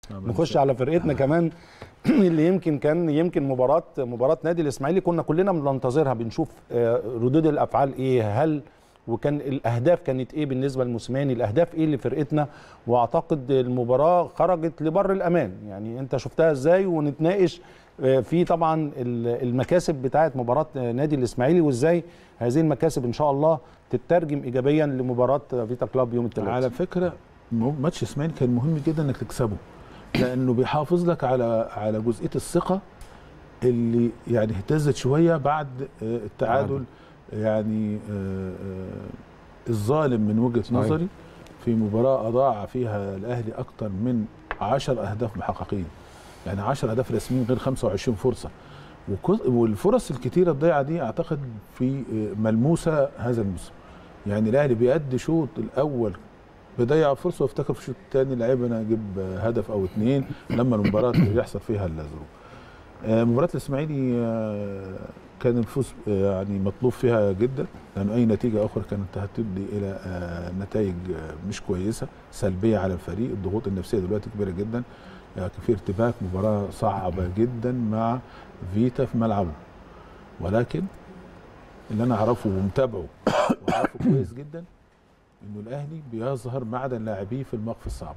نخش على فرقتنا كمان اللي يمكن كان يمكن مباراه مباراه نادي الاسماعيلي كنا كلنا بننتظرها بنشوف آه، ردود الافعال ايه هل وكان الاهداف كانت ايه بالنسبه للموسيماني الاهداف ايه لفرقتنا واعتقد المباراه خرجت لبر الامان يعني انت شفتها ازاي ونتناقش آه، في طبعا ال- المكاسب بتاعه مباراه نادي الاسماعيلي وازاي هذه المكاسب ان شاء الله تترجم ايجابيا لمباراه فيتا كلاب يوم الثلاثاء على فكره م- ماتش اسماعيلي كان مهم جدا انك تكسبه لانه بيحافظ لك على على جزئيه الثقه اللي يعني اهتزت شويه بعد آه، التعادل يعني آه، آه، الظالم من وجهه صحيح. نظري في مباراه اضاع فيها الاهلي اكثر من 10 اهداف محققين يعني 10 اهداف رسميين غير 25 فرصه وكو- والفرص الكتيره الضيعه دي اعتقد في آه، ملموسه هذا الموسم يعني الاهلي بيأدي شوط الاول بيضيع فرصه وافتكر في الشوط الثاني لعيب انا اجيب هدف او اثنين لما المباراه يحصل فيها الظروف. آه، مباراه الاسماعيلي آه، كان الفوز آه، يعني مطلوب فيها جدا لانه اي نتيجه اخرى كانت هتدي الى آه، نتائج آه، مش كويسه سلبيه على الفريق الضغوط النفسيه دلوقتي كبيره جدا آه، في ارتباك مباراه صعبه جدا مع فيتا في ملعبه ولكن اللي انا اعرفه ومتابعه وعارفه كويس جدا انه الاهلي بيظهر معدن لاعبيه في المواقف الصعبه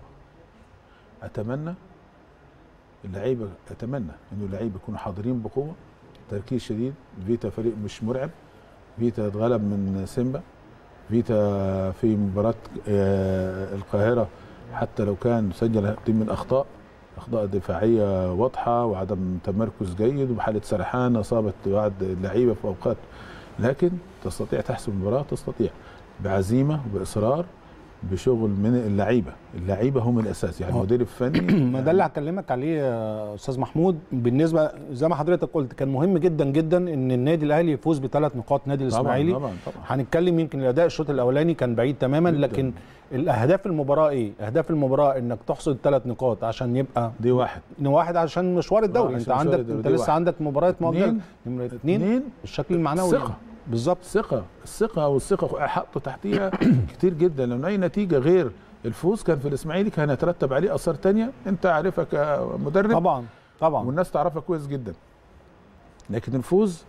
اتمنى اللعيبه اتمنى انه اللعيبه يكونوا حاضرين بقوه تركيز شديد فيتا فريق مش مرعب فيتا اتغلب من سيمبا فيتا في مباراه آه، القاهره حتى لو كان سجل كتير من اخطاء اخطاء دفاعيه واضحه وعدم تمركز جيد وحاله سرحان اصابت بعض اللعيبه في اوقات لكن تستطيع تحسم المباراه تستطيع بعزيمه وباصرار بشغل من اللعيبه اللعيبه هم الاساس يعني آه. المدير الفني ما ده اللي هكلمك عليه يا استاذ محمود بالنسبه زي ما حضرتك قلت كان مهم جدا جدا ان النادي الاهلي يفوز بثلاث نقاط نادي الاسماعيلي طبعا طبعا هنتكلم يمكن الاداء الشوط الاولاني كان بعيد تماما جداً. لكن الاهداف المباراه ايه اهداف المباراه انك تحصد ثلاث نقاط عشان يبقى دي واحد واحد عشان مشوار الدوري آه، انت عشان مشوار عندك الدوري، انت دي لسه واحد. عندك مباريات مؤجله اتنين. نمره اثنين اثنين الشكل المعنوي ثقة. بالظبط الثقة الثقة والثقة حطوا تحتيها كتير جدا لأن أي نتيجة غير الفوز كان في الإسماعيلي كان هيترتب عليه آثار تانية أنت عارفها كمدرب طبعا طبعا والناس تعرفها كويس جدا لكن الفوز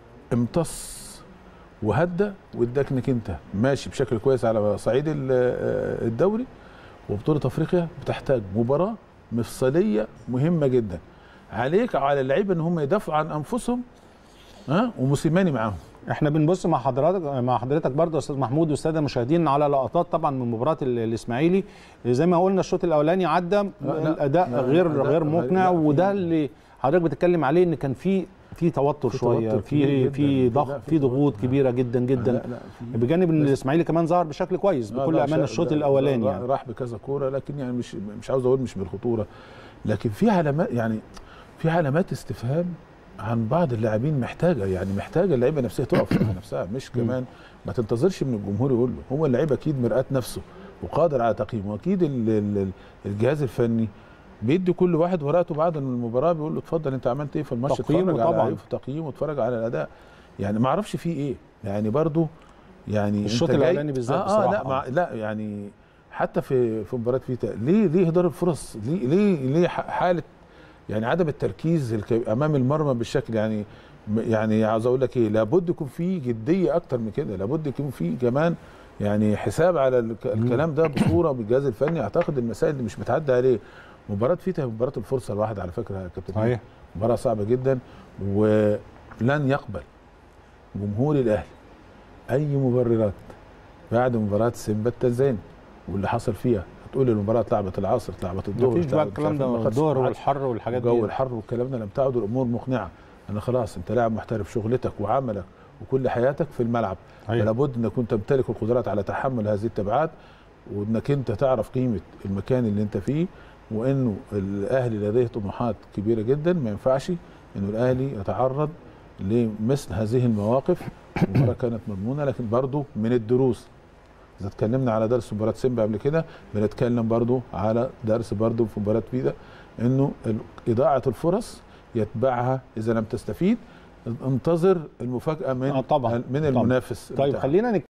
امتص وهدى واداك انك انت ماشي بشكل كويس على صعيد ال- آه، الدوري وبطولة افريقيا بتحتاج مباراة مفصلية مهمة جدا عليك وعلى اللعيبة ان هم يدافعوا عن انفسهم ها وموسيماني معاهم احنا بنبص مع حضرتك مع حضرتك برضه يا استاذ محمود والساده المشاهدين على لقطات طبعا من مباراه ال- الاسماعيلي زي ما قلنا الشوط الاولاني عدى لا، الاداء لا، غير أداء غير غير- مقنع لا، في- وده اللي حضرتك بتتكلم عليه ان كان في في توتر في شويه توتر كبير في جداً. في لا، ضغط في في ضغوط توتر. كبيره جدا جدا لا لا في بجانب ان بس- الاسماعيلي كمان ظهر بشكل كويس آه، بكل لا، امانه شا- الشوط ده- الاولاني ده يعني راح بكذا كوره لكن يعني مش مش عاوز اقول مش بالخطوره لكن في علامات يعني في علامات استفهام عن بعض اللاعبين محتاجه يعني محتاجه اللعيبه نفسها تقف مع نفسها مش كمان ما تنتظرش من الجمهور يقول له هو اللعيب اكيد مرآة نفسه وقادر على تقييمه واكيد ال- ال- ال- الجهاز الفني بيدي كل واحد ورقته بعد المباراه بيقول له اتفضل انت عملت ايه في الماتش تقييمه اتفرج على طبعاً. إيه في تقييمه اتفرج على الاداء يعني ما اعرفش فيه ايه يعني برضو يعني الشوط أنت جاي- الأولاني بالذات آه, آه لا بصراحة. مع لا يعني حتى في في مباراه فيتا ليه ليه هدار الفرص ليه ليه ليه ح- حاله يعني عدم التركيز الك- امام المرمى بالشكل يعني م- يعني عاوز اقول لك ايه لابد يكون في جديه اكتر من كده لابد يكون في كمان يعني حساب على الك- الكلام ده بصوره بالجهاز الفني اعتقد المسائل دي مش متعدى عليه مباراه فيتا هي مباراه الفرصه الواحده على فكره يا كابتن صحيح مباراه صعبه جدا ولن يقبل جمهور الاهلي اي مبررات بعد مباراه سيمبا التنزاني واللي حصل فيها هتقول المباراه اتلعبت العصر اتلعبت الظهر مفيش بقى اتلعبت الكلام مش عارف ده ما خدش الظهر ما عادش. والحر والحاجات الجو دي الحر والكلام ده لم تعد الامور مقنعه انا خلاص انت لاعب محترف شغلتك وعملك وكل حياتك في الملعب أيوة. فلا بد انك كنت تمتلك القدرات على تحمل هذه التبعات وانك انت تعرف قيمه المكان اللي انت فيه وانه الاهلي لديه طموحات كبيره جدا ما ينفعش انه الاهلي يتعرض لمثل هذه المواقف المباراه كانت مضمونه لكن برضه من الدروس اذا اتكلمنا على درس مباراه سيمبا قبل كده بنتكلم برضه على درس برضه في مباراه فيدا انه ال- اضاعه الفرص يتبعها اذا لم تستفيد انتظر المفاجاه من آه طبعاً، من طبعاً. المنافس طيب بتاعك. خلينا